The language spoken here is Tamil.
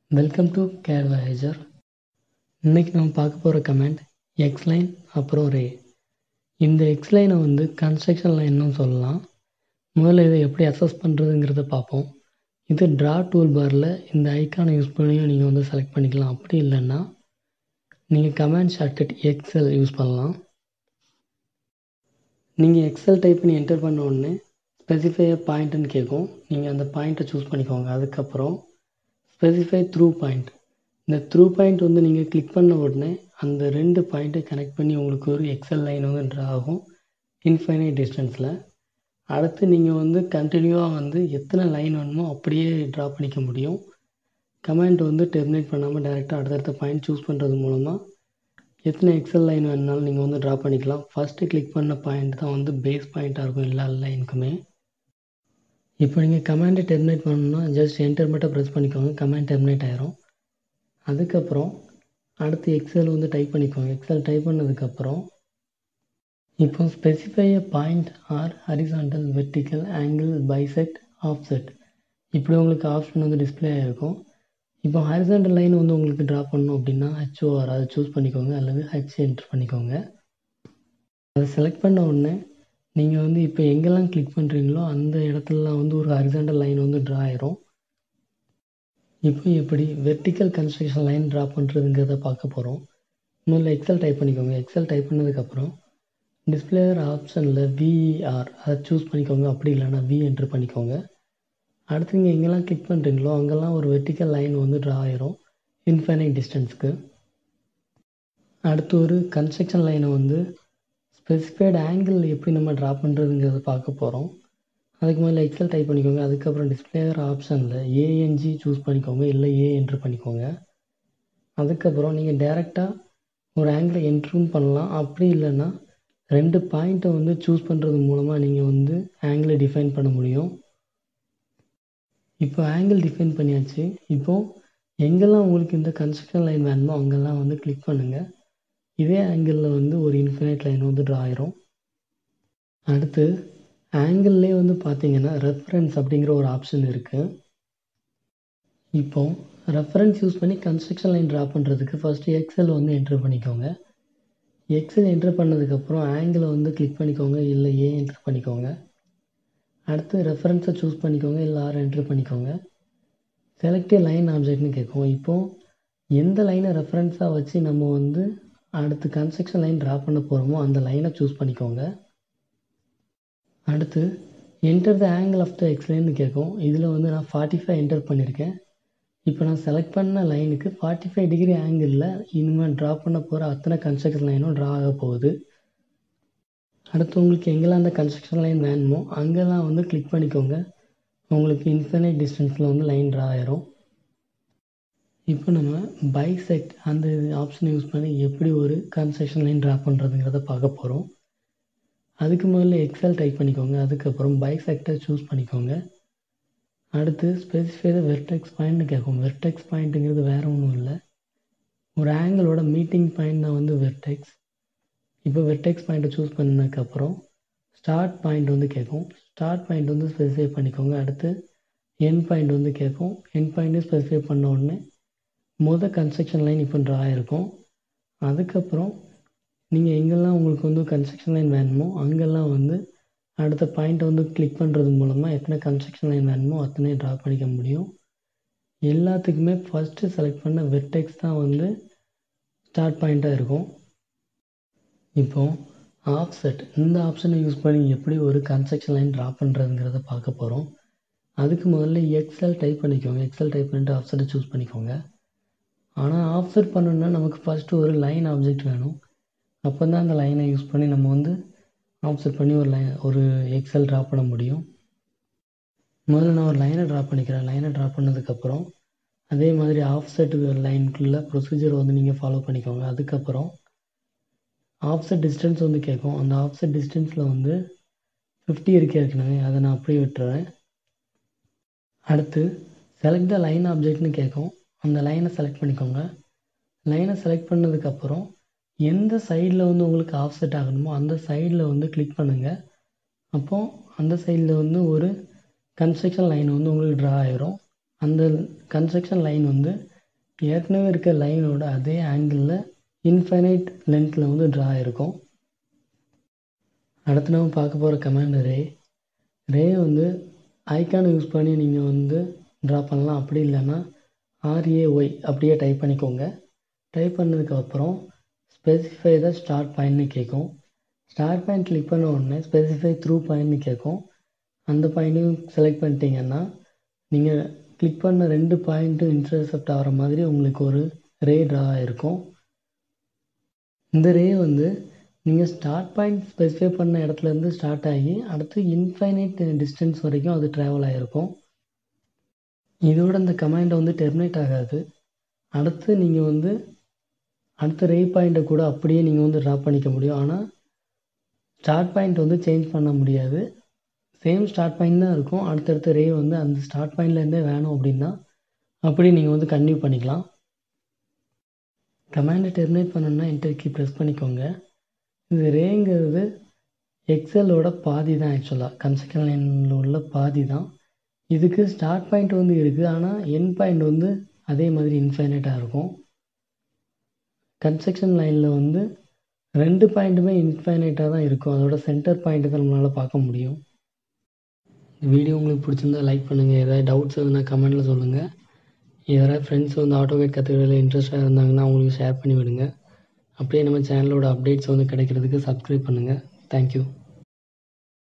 வெல்கம் டு கேட் வாயேஜர் இன்றைக்கி நம்ம பார்க்க போகிற கமெண்ட் எக்ஸ் லைன் அப்புறம் ரே இந்த எக்ஸ் லைனை வந்து கன்ஸ்ட்ரக்ஷன் லைன்னு சொல்லலாம் முதல்ல இதை எப்படி அசஸ் பண்ணுறதுங்கிறத பார்ப்போம் இது ட்ரா டூல் பாரில் இந்த ஐக்கானை யூஸ் பண்ணியும் நீங்கள் வந்து செலக்ட் பண்ணிக்கலாம் அப்படி இல்லைன்னா நீங்கள் கமெண்ட் ஷார்ட்கட் எக்ஸல் யூஸ் பண்ணலாம் நீங்கள் எக்ஸல் டைப் பண்ணி என்டர் பண்ண உடனே ஸ்பெசிஃபை பாயிண்ட்டுன்னு கேட்கும் நீங்கள் அந்த பாயிண்ட்டை சூஸ் பண்ணிக்கோங்க அதுக்கப்புறம் ஸ்பெசிஃபை த்ரூ பாயிண்ட் இந்த த்ரூ பாயிண்ட் வந்து நீங்கள் கிளிக் பண்ண உடனே அந்த ரெண்டு பாயிண்ட்டை கனெக்ட் பண்ணி உங்களுக்கு ஒரு எக்ஸல் லைன் வந்து ட்ரா ஆகும் இன்ஃபைனைட் டிஸ்டன்ஸில் அடுத்து நீங்கள் வந்து கண்டினியூவாக வந்து எத்தனை லைன் வேணுமோ அப்படியே ட்ரா பண்ணிக்க முடியும் கமெண்ட் வந்து டெர்மினேட் பண்ணாமல் டேரெக்டாக அடுத்தடுத்த பாயிண்ட் சூஸ் பண்ணுறது மூலமாக எத்தனை எக்ஸல் லைன் வேணுனாலும் நீங்கள் வந்து ட்ரா பண்ணிக்கலாம் ஃபஸ்ட்டு கிளிக் பண்ண பாயிண்ட் தான் வந்து பேஸ் பாயிண்ட்டாக இருக்கும் எல்லா லைனுக்குமே இப்போ நீங்கள் கமாண்டை டெர்மினேட் பண்ணணும்னா ஜஸ்ட் என்டர் மட்டும் ப்ரெஸ் பண்ணிக்கோங்க கமாண்ட் டெர்மினேட் ஆயிரும் அதுக்கப்புறம் அடுத்து எக்ஸல் வந்து டைப் பண்ணிக்கோங்க எக்ஸல் டைப் பண்ணதுக்கப்புறம் இப்போ specify a point or horizontal vertical angle bisect offset இப்படி உங்களுக்கு ஆப்ஷன் வந்து டிஸ்பிளே ஆகிருக்கும் இப்போ ஹரிசாண்டல் லைன் வந்து உங்களுக்கு ட்ரா பண்ணணும் அப்படின்னா ஹெச்ஓஆர் அதை சூஸ் பண்ணிக்கோங்க அல்லது ஹெச் என்டர் பண்ணிக்கோங்க அதை செலக்ட் பண்ண உடனே நீங்கள் வந்து இப்போ எங்கெல்லாம் கிளிக் பண்ணுறீங்களோ அந்த இடத்துலலாம் வந்து ஒரு ஹரிசாண்டல் லைன் வந்து ட்ரா ஆயிரும் இப்போ எப்படி வெர்டிக்கல் கன்ஸ்ட்ரக்ஷன் லைன் ட்ரா பண்ணுறதுங்கிறத பார்க்க போகிறோம் முதல்ல எக்ஸல் டைப் பண்ணிக்கோங்க எக்ஸல் டைப் பண்ணதுக்கப்புறம் டிஸ்பிளேயர் ஆப்ஷனில் விஇஆர் அதை சூஸ் பண்ணிக்கோங்க அப்படி இல்லைன்னா வி என்ட்ரு பண்ணிக்கோங்க அடுத்து நீங்கள் எங்கெல்லாம் கிளிக் பண்ணுறீங்களோ அங்கெல்லாம் ஒரு வெர்டிக்கல் லைன் வந்து ட்ரா ஆயிரும் இன்ஃபைனைட் டிஸ்டன்ஸ்க்கு அடுத்து ஒரு கன்ஸ்ட்ரக்ஷன் லைனை வந்து ஸ்பெசிஃபைடு ஆங்கிள் எப்படி நம்ம ட்ரா பண்ணுறதுங்கிறத பார்க்க போகிறோம் அதுக்கு முதல்ல எக்ஸல் டைப் பண்ணிக்கோங்க அதுக்கப்புறம் டிஸ்பிளேயர் ஆப்ஷனில் ஏஎன்ஜி சூஸ் பண்ணிக்கோங்க இல்லை ஏ என்ட்ரு பண்ணிக்கோங்க அதுக்கப்புறம் நீங்கள் டேரெக்டாக ஒரு ஆங்கிளை என்ட்ரும் பண்ணலாம் அப்படி இல்லைன்னா ரெண்டு பாயிண்ட்டை வந்து சூஸ் பண்ணுறது மூலமாக நீங்கள் வந்து ஆங்கிளை டிஃபைன் பண்ண முடியும் இப்போ ஆங்கிள் டிஃபைன் பண்ணியாச்சு இப்போது எங்கெல்லாம் உங்களுக்கு இந்த கன்ஸ்ட்ரக்ஷன் லைன் வேணுமோ அங்கெல்லாம் வந்து கிளிக் பண்ணுங்கள் இதே ஆங்கிளில் வந்து ஒரு இன்ஃபினைட் லைன் வந்து ட்ரா ஆயிரும் அடுத்து ஆங்கிள்லே வந்து பார்த்தீங்கன்னா ரெஃபரன்ஸ் அப்படிங்கிற ஒரு ஆப்ஷன் இருக்குது இப்போ ரெஃபரன்ஸ் யூஸ் பண்ணி கன்ஸ்ட்ரக்ஷன் லைன் ட்ரா பண்ணுறதுக்கு ஃபஸ்ட்டு எக்ஸல் வந்து என்ட்ரு பண்ணிக்கோங்க எக்ஸல் என்ட்ரு பண்ணதுக்கப்புறம் ஆங்கிளை வந்து கிளிக் பண்ணிக்கோங்க இல்லை ஏ என்ட்ரு பண்ணிக்கோங்க அடுத்து ரெஃபரன்ஸை சூஸ் பண்ணிக்கோங்க இல்லை ஆர் என்ட்ரு பண்ணிக்கோங்க செலக்டே லைன் ஆப்ஜெக்ட்னு கேட்கும் இப்போது எந்த லைனை ரெஃபரன்ஸாக வச்சு நம்ம வந்து அடுத்து கன்ஸ்ட்ரக்ஷன் லைன் ட்ரா பண்ண போகிறோமோ அந்த லைனை சூஸ் பண்ணிக்கோங்க அடுத்து enter the angle of the எக்ஸ்லைன்னு கேட்கும் இதில் வந்து நான் ஃபார்ட்டி ஃபைவ் என்டர் பண்ணியிருக்கேன் இப்போ நான் செலக்ட் பண்ண லைனுக்கு ஃபார்ட்டி ஃபைவ் டிகிரி ஆங்கிளில் இனிமேல் ட்ரா பண்ண போகிற அத்தனை கன்ஸ்ட்ரக்ஷன் லைனும் ட்ரா ஆக போகுது அடுத்து உங்களுக்கு எங்கெல்லாம் அந்த கன்ஸ்ட்ரக்ஷன் லைன் வேணுமோ அங்கெல்லாம் வந்து கிளிக் பண்ணிக்கோங்க உங்களுக்கு இன்ஃபினைட் டிஸ்டன்ஸில் வந்து லைன் ட்ரா ஆயிரும் இப்போ நம்ம பைசெக்ட் அந்த ஆப்ஷனை யூஸ் பண்ணி எப்படி ஒரு கன்ஸ்ட்ரக்ஷன் லைன் ட்ரா பண்ணுறதுங்கிறத பார்க்க போகிறோம் அதுக்கு முதல்ல எக்ஸல் டைப் பண்ணிக்கோங்க அதுக்கப்புறம் பைசெக்டை சூஸ் பண்ணிக்கோங்க அடுத்து ஸ்பெசிஃபை த வெர்டெக்ஸ் பாயிண்ட்னு கேட்கும் வெர்டெக்ஸ் பாயிண்ட்டுங்கிறது வேறு ஒன்றும் இல்லை ஒரு ஆங்கிளோட மீட்டிங் பாயிண்ட் தான் வந்து வெர்டெக்ஸ் இப்போ வெர்டெக்ஸ் பாயிண்ட்டை சூஸ் பண்ணதுக்கப்புறம் ஸ்டார்ட் பாயிண்ட் வந்து கேட்கும் ஸ்டார்ட் பாயிண்ட் வந்து ஸ்பெசிஃபை பண்ணிக்கோங்க அடுத்து என் பாயிண்ட் வந்து கேட்கும் என் பாயிண்ட்டும் ஸ்பெசிஃபை பண்ண உடனே மொதல் கன்ஸ்ட்ரக்ஷன் லைன் இப்போ ட்ரா ஆகிருக்கும் அதுக்கப்புறம் நீங்கள் எங்கெல்லாம் உங்களுக்கு வந்து கன்ஸ்ட்ரக்ஷன் லைன் வேணுமோ அங்கெல்லாம் வந்து அடுத்த பாயிண்ட்டை வந்து கிளிக் பண்ணுறது மூலமாக எத்தனை கன்ஸ்ட்ரக்ஷன் லைன் வேணுமோ அத்தனை ட்ரா பண்ணிக்க முடியும் எல்லாத்துக்குமே ஃபஸ்ட்டு செலக்ட் பண்ண வெர்டெக்ஸ் தான் வந்து ஸ்டார்ட் பாயிண்ட்டாக இருக்கும் இப்போது ஆஃப்செட் இந்த ஆப்ஷனை யூஸ் பண்ணி எப்படி ஒரு கன்ஸ்ட்ரக்ஷன் லைன் ட்ரா பண்ணுறதுங்கிறத பார்க்க போகிறோம் அதுக்கு முதல்ல எக்ஸல் டைப் பண்ணிக்கோங்க எக்ஸல் டைப் பண்ணிட்டு ஆஃப்செட்டை சூஸ் பண்ணிக்கோங்க ஆனால் ஆஃப்செட் பண்ணணுன்னா நமக்கு ஃபஸ்ட்டு ஒரு லைன் ஆப்ஜெக்ட் வேணும் அப்போ தான் அந்த லைனை யூஸ் பண்ணி நம்ம வந்து ஆஃப்செட் பண்ணி ஒரு லைன் ஒரு எக்ஸல் ட்ரா பண்ண முடியும் முதல்ல நான் ஒரு லைனை ட்ரா பண்ணிக்கிறேன் லைனை ட்ரா பண்ணதுக்கப்புறம் அதே மாதிரி ஆஃப்செட் லைனுக்குள்ள ப்ரொசீஜர் வந்து நீங்கள் ஃபாலோ பண்ணிக்கோங்க அதுக்கப்புறம் ஆஃப்செட் டிஸ்டன்ஸ் வந்து கேட்கும் அந்த ஆஃப்செட் டிஸ்டன்ஸில் வந்து ஃபிஃப்டி இருக்கு ஏற்கனவே அதை நான் அப்படியே விட்டுறேன் அடுத்து செலக்ட் த லைன் ஆப்ஜெக்ட்னு கேட்கும் அந்த லைனை செலக்ட் பண்ணிக்கோங்க லைனை செலக்ட் பண்ணதுக்கப்புறம் எந்த சைடில் வந்து உங்களுக்கு ஆஃப்செட் ஆகணுமோ அந்த சைடில் வந்து கிளிக் பண்ணுங்கள் அப்போது அந்த சைடில் வந்து ஒரு கன்ஸ்ட்ரக்ஷன் லைன் வந்து உங்களுக்கு ட்ரா ஆயிரும் அந்த கன்ஸ்ட்ரக்ஷன் லைன் வந்து ஏற்கனவே இருக்க லைனோட அதே ஆங்கிளில் இன்ஃபைனைட் லென்த்தில் வந்து ட்ரா இருக்கும் அடுத்து நம்ம பார்க்க போகிற கமாண்ட் ரே ரே வந்து ஐக்கானை யூஸ் பண்ணி நீங்கள் வந்து ட்ரா பண்ணலாம் அப்படி இல்லைன்னா ஆர்ஏஒய் அப்படியே டைப் பண்ணிக்கோங்க டைப் பண்ணதுக்கப்புறம் ஸ்பெசிஃபை த ஸ்டார்ட் பாயிண்ட்னு கேட்கும் ஸ்டார்ட் பாயிண்ட் கிளிக் பண்ண உடனே ஸ்பெசிஃபை த்ரூ பாயிண்ட்னு கேட்கும் அந்த பாயிண்ட்டையும் செலக்ட் பண்ணிட்டீங்கன்னா நீங்கள் கிளிக் பண்ண ரெண்டு பாயிண்ட்டும் இன்டர்செப்ட் ஆகிற மாதிரி உங்களுக்கு ஒரு ரே ட்ரா ஆகிருக்கும் இந்த ரே வந்து நீங்கள் ஸ்டார்ட் பாயிண்ட் ஸ்பெசிஃபை பண்ண இடத்துலேருந்து ஸ்டார்ட் ஆகி அடுத்து இன்ஃபைனைட் டிஸ்டன்ஸ் வரைக்கும் அது ட்ராவல் ஆகிருக்கும் இதோட இந்த கமாண்டை வந்து டெர்மினேட் ஆகாது அடுத்து நீங்கள் வந்து அடுத்த ரே பாயிண்ட்டை கூட அப்படியே நீங்கள் வந்து ட்ரா பண்ணிக்க முடியும் ஆனால் ஸ்டார்ட் பாயிண்ட் வந்து சேஞ்ச் பண்ண முடியாது சேம் ஸ்டார்ட் பாயிண்ட் தான் இருக்கும் அடுத்தடுத்த ரே வந்து அந்த ஸ்டார்ட் பாயிண்ட்லேருந்தே வேணும் அப்படின்னா அப்படி நீங்கள் வந்து கன்டினியூ பண்ணிக்கலாம் கமாண்டை டெர்மினேட் பண்ணணுன்னா என்டர் கீ ப்ரெஸ் பண்ணிக்கோங்க இது ரேங்கிறது எக்ஸலோட பாதி தான் ஆக்சுவலாக கன்ஸ்ட்ரக்ஷன் லைனில் உள்ள பாதி தான் இதுக்கு ஸ்டார்ட் பாயிண்ட் வந்து இருக்குது ஆனால் என் பாயிண்ட் வந்து அதே மாதிரி இன்ஃபைனைட்டாக இருக்கும் கன்ஸ்ட்ரக்ஷன் லைனில் வந்து ரெண்டு பாயிண்ட்டுமே இன்ஃபைனைட்டாக தான் இருக்கும் அதோட சென்டர் பாயிண்ட்டு தான் நம்மளால் பார்க்க முடியும் இந்த வீடியோ உங்களுக்கு பிடிச்சிருந்தா லைக் பண்ணுங்கள் ஏதாவது டவுட்ஸ் எதுனா கமெண்ட்டில் சொல்லுங்கள் யாராவது ஃப்ரெண்ட்ஸ் வந்து ஆட்டோகேட் கற்றுக்கிறதுல இன்ட்ரெஸ்ட்டாக இருந்தாங்கன்னா அவங்களுக்கு ஷேர் பண்ணி விடுங்க அப்படியே நம்ம சேனலோட அப்டேட்ஸ் வந்து கிடைக்கிறதுக்கு சப்ஸ்கிரைப் பண்ணுங்கள் தேங்க்யூ